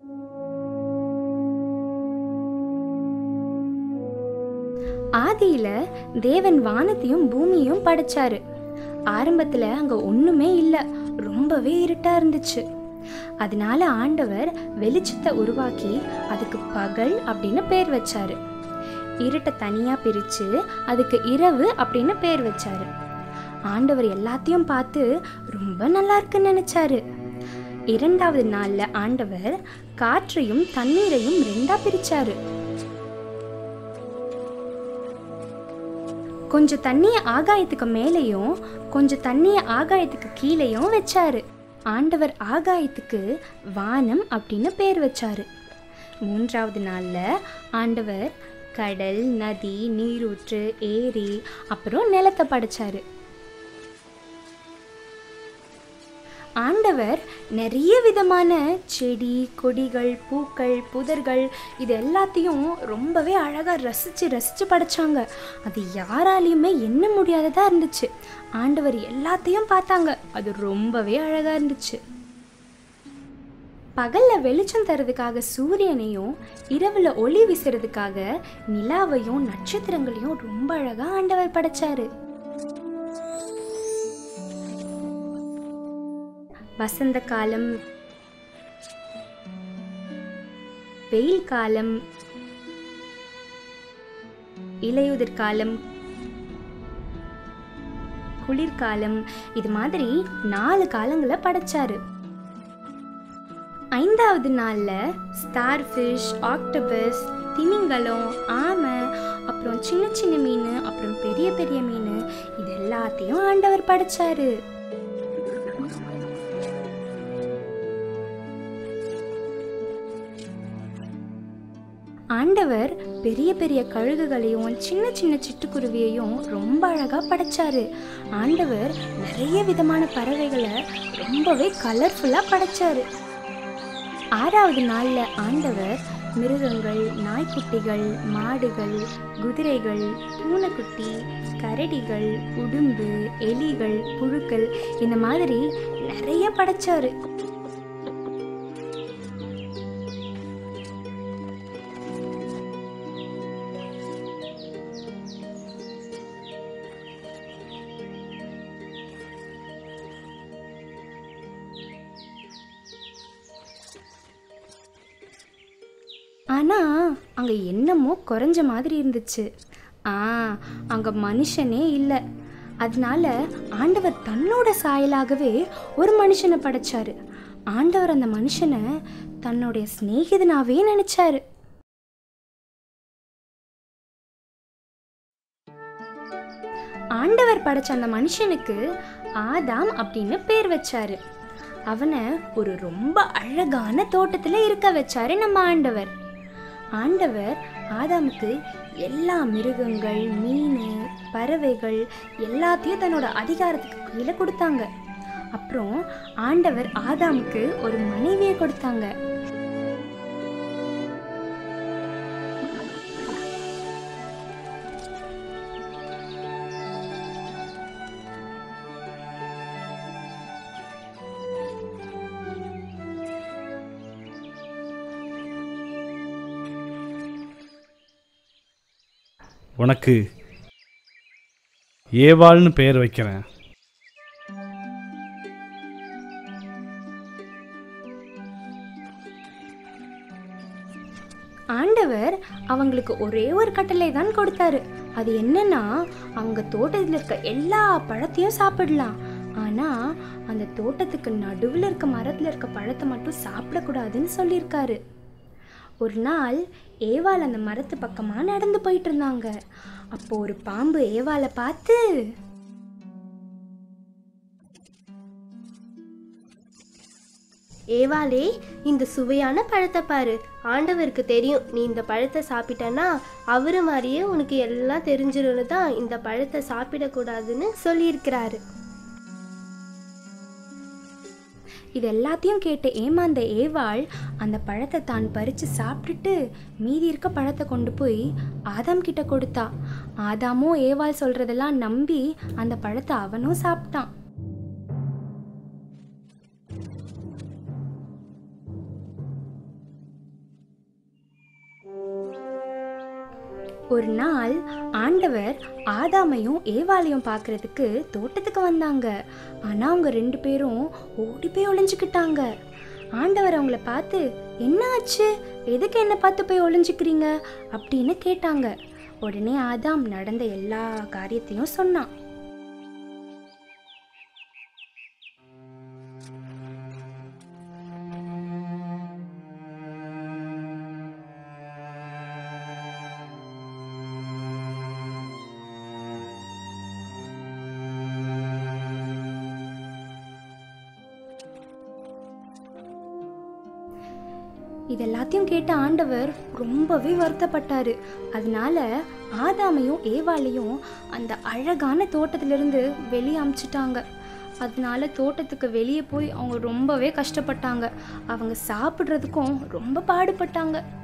ஆதியில தேவன் வானத்தையும் பூமியையும் படைச்சாரு ஆரம்பத்துல அங்க ஒண்ணுமே இல்ல ரொம்பவே இருட்டா இருந்துச்சு அதனால ஆண்டவர் வெளிச்சத்தை உருவாக்கி அதுக்கு பகல் அப்படின்னு பேர் வச்சாரு இருட்டை தனியா பிரிச்சு அதுக்கு இரவு அப்படின்னு பேர் வச்சாரு ஆண்டவர் எல்லாத்தையும் பார்த்து ரொம்ப நல்லா இருக்குன்னு நினைச்சாரு இரண்டாவது நாள்ல ஆண்டவர் காற்றையும் தண்ணீரையும் ரெண்டா பிரிச்சாரு கொஞ்சம் தண்ணியை ஆகாயத்துக்கு மேலேயும் கொஞ்சம் தண்ணியை ஆகாயத்துக்கு கீழேயும் வச்சாரு ஆண்டவர் ஆகாயத்துக்கு வானம் அப்படின்னு பேர் வச்சாரு மூன்றாவது நாளில் ஆண்டவர் கடல் நதி நீரூற்று ஏரி அப்புறம் நிலத்தை படைச்சாரு ஆண்டவர் நிறைய விதமான செடி கொடிகள் பூக்கள் புதர்கள் இது எல்லாத்தையும் ரொம்பவே அழகாக ரசித்து ரசித்து படைச்சாங்க அது யாராலையுமே எண்ண முடியாததாக இருந்துச்சு ஆண்டவர் எல்லாத்தையும் பார்த்தாங்க அது ரொம்பவே அழகாக இருந்துச்சு பகல்ல வெளிச்சம் தரதுக்காக சூரியனையும் இரவுல ஒளி வீசுறதுக்காக நிலாவையும் நட்சத்திரங்களையும் ரொம்ப அழகா ஆண்டவர் படைச்சாரு வசந்த காலம் வெயில் காலம் இலையுதிர் காலம் குளிர்காலம் இது மாதிரி நாலு காலங்களை படைச்சாரு ஐந்தாவது நாளில் ஸ்டார் ஃபிஷ் ஆக்டோபஸ் திமிங்கலம் ஆமை அப்புறம் சின்ன சின்ன மீன் அப்புறம் பெரிய பெரிய மீன் இது எல்லாத்தையும் ஆண்டவர் படைச்சாரு ஆண்டவர் பெரிய பெரிய கழுகுகளையும் சின்ன சின்ன சிட்டுக்குருவியையும் ரொம்ப அழகா படைச்சாரு ஆண்டவர் நிறைய விதமான பறவைகளை ரொம்பவே கலர்ஃபுல்லா படைச்சாரு ஆறாவது நாள்ல ஆண்டவர் மிருகங்கள் நாய்க்குட்டிகள் மாடுகள் குதிரைகள் பூனைக்குட்டி கரடிகள் உடும்பு எலிகள் புழுக்கள் இந்த மாதிரி நிறைய படைச்சாரு ஆனா அங்க என்னமோ குறைஞ்ச மாதிரி இருந்துச்சு ஆ அங்க மனுஷனே இல்லை அதனால ஆண்டவர் தன்னோட சாயலாகவே ஒரு மனுஷனை படைச்சாரு ஆண்டவர் அந்த மனுஷனை தன்னுடைய சிநேகிதனாவே நினைச்சாரு ஆண்டவர் படைச்ச அந்த மனுஷனுக்கு ஆதாம் அப்படின்னு பேர் வச்சாரு அவனை ஒரு ரொம்ப அழகான தோட்டத்துல இருக்க வச்சாரு நம்ம ஆண்டவர் ஆண்டவர் ஆதாமுக்கு எல்லா மிருகங்கள் மீன் பறவைகள் எல்லாத்தையும் தன்னோட அதிகாரத்துக்கு கீழே கொடுத்தாங்க அப்புறம் ஆண்டவர் ஆதாமுக்கு ஒரு மனைவியை கொடுத்தாங்க உனக்கு ஏவாள்னு பெயர் வைக்கிறேன் ஆண்டவர் அவங்களுக்கு ஒரே ஒரு கட்டளை தான் கொடுத்தாரு அது என்னன்னா அவங்க தோட்டத்தில் இருக்க எல்லா பழத்தையும் சாப்பிடலாம் ஆனா அந்த தோட்டத்துக்கு நடுவில் இருக்க மரத்தில் இருக்க பழத்தை மட்டும் சாப்பிடக்கூடாதுன்னு சொல்லியிருக்காரு ஒரு நாள் ஏவாள் அந்த மரத்து பக்கமா நடந்து போயிட்டு இருந்தாங்க அப்போ ஒரு பாம்பு ஏவாளை பார்த்து ஏவாளே இந்த சுவையான பழத்தை பாரு ஆண்டவருக்கு தெரியும் நீ இந்த பழத்தை சாப்பிட்டனா அவரு மாதிரியே உனக்கு எல்லாம் தெரிஞ்சிரும்னு தான் இந்த பழத்தை சாப்பிடக்கூடாதுன்னு சொல்லியிருக்கிறாரு இது எல்லாத்தையும் கேட்டு ஏமாந்த ஏவாள் அந்த பழத்தை தான் பறித்து சாப்பிட்டுட்டு மீதி இருக்க பழத்தை கொண்டு போய் ஆதாம் கிட்ட கொடுத்தா ஆதாமும் ஏவாள் சொல்றதெல்லாம் நம்பி அந்த பழத்தை அவனும் சாப்பிட்டான் ஒரு நாள் ஆண்டவர் ஆதாமையும் ஏவாளையும் பார்க்கறதுக்கு தோட்டத்துக்கு வந்தாங்க ஆனால் அவங்க ரெண்டு பேரும் ஓடி போய் ஒளிஞ்சுக்கிட்டாங்க ஆண்டவர் அவங்கள பார்த்து என்ன ஆச்சு எதுக்கு என்னை பார்த்து போய் ஒளிஞ்சுக்கிறீங்க அப்படின்னு கேட்டாங்க உடனே ஆதாம் நடந்த எல்லா காரியத்தையும் சொன்னான் இது எல்லாத்தையும் கேட்ட ஆண்டவர் ரொம்பவே வருத்தப்பட்டாரு அதனால ஆதாமையும் ஏவாளையும் அந்த அழகான தோட்டத்திலிருந்து வெளியே அமுச்சிட்டாங்க அதனால தோட்டத்துக்கு வெளியே போய் அவங்க ரொம்பவே கஷ்டப்பட்டாங்க அவங்க சாப்பிட்றதுக்கும் ரொம்ப பாடுபட்டாங்க